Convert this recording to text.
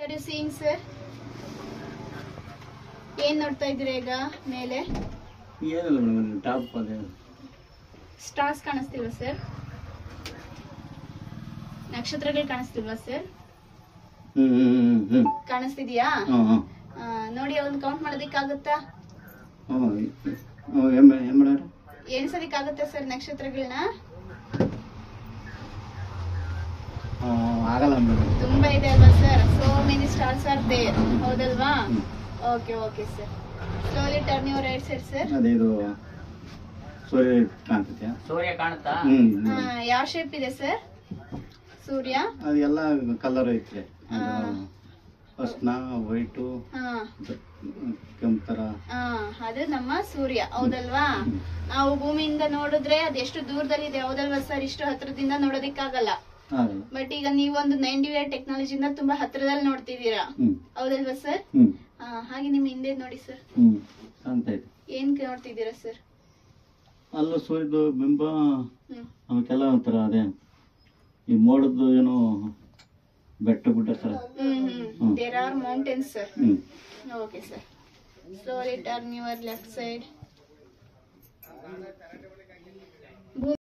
Are you seeing sir ಏನ್ ನೋಡ್ತಾ ಇದ್ದೀರಾ ಈಗ ಮೇಲೆ ಏನಿಲ್ಲ ಮೇಡಮ್ ಟಾಪ್ ಅದೇ ಸ್ಟಾರ್ಸ್ ಕಾಣಿಸ್ತಿಲ್ವಾ ಸರ್ ನಕ್ಷತ್ರಗಳು ಕಾಣಿಸ್ತಿಲ್ವಾ ಸರ್ ಹ್ಞೂ ಹ್ಞೂ ಹ್ಞೂ ಕಾಣಿಸ್ತಿದ್ಯಾ ಹ್ಞೂ ಹ್ಞೂ ಆ, ನೋಡಿ ಅದನ್ನ ಕೌಂಟ್ ಮಾಡೋದಕ್ಕಾಗುತ್ತಾ ಹ್ಞೂ ಹ್ಞೂ ಏನು ಏನು ಮಾಡೋರು ಎಣಿಸೋದಕ್ಕಾಗುತ್ತಾ ಸರ್ ನಕ್ಷತ್ರಗಳನ್ನ ಹ್ಞೂ ಆಗಲ್ಲ ಮೇಡಮ್ ತುಂಬಾ ಇದೆ ಅಲ್ವಾ sir so many stars are there ಹೌದಲ್ವಾ hmm. Okay okay sir slowly turn your right side sir ಅದೇ ಇದು ಸೂರ್ಯ ಕಾಣ್ತೈತೆ ಸೂರ್ಯ ಕಾಣುತ್ತಾ ಹ್ಞೂ ಯಾವ ಶೇಪ್ ಇದೆ ಸರ್ ಸೂರ್ಯ ಅದೆಲ್ಲ ಕಲರ್ ಐತೆ ಹಾ. ಫಸ್ಟ್ನ ವೈಟು ಹಾ ಕೆಂಪು ಥರ ಹಾ ಅದು ನಮ್ಮ ಸೂರ್ಯ ಹೌದಲ್ವಾ ನಾವು ಭೂಮಿಯಿಂದ ನೋಡಿದ್ರೆ ಅದೆಷ್ಟು ದೂರದಲ್ಲಿದೆ ಹೌದಲ್ವಾ ಸರ್ ಇಷ್ಟು ಹತ್ರದಿಂದ ನೋಡೋದಿಕ್ಕಾಗಲ್ಲ ಆಗಲ್ಲ ಬಟ್ ಈಗ ನೀವೊಂದು ನೈಂಟಿ ವೇರ್ ಟೆಕ್ನಾಲಜಿಯಿಂದ ತುಂಬಾ ಹತ್ರದಲ್ಲಿ ನೋಡ್ತಿದ್ದೀರಾ ಹ್ಞೂ ಹೌದಲ್ವಾ ಸರ್ ಹ್ಞೂ ಹಾಗೆ ನಿಮ್ಮ ಹಿಂದೆ ನೋಡಿ ಸರ್ ಹ್ಞೂ ಕಾಣ್ತೈತೆ ಏನ್ ನೋಡ್ತಿದ್ದೀರಾ ಸರ್ ಅಲ್ಲೂ ಸೂರ್ಯದು ಬಿಂಬ ಹ್ಮ್ ಅವಕ್ಕೆಲ್ಲ ಒಂಥರ ಅದೇ ಈ ಮೋಡದ್ದು ಏನೋ ಬೆಟ್ಟ ಗುಡ್ಡ ಥರ hmm hmm hmm. There are mountains sir ಹ್ಞೂ okay sir slowly turn your left side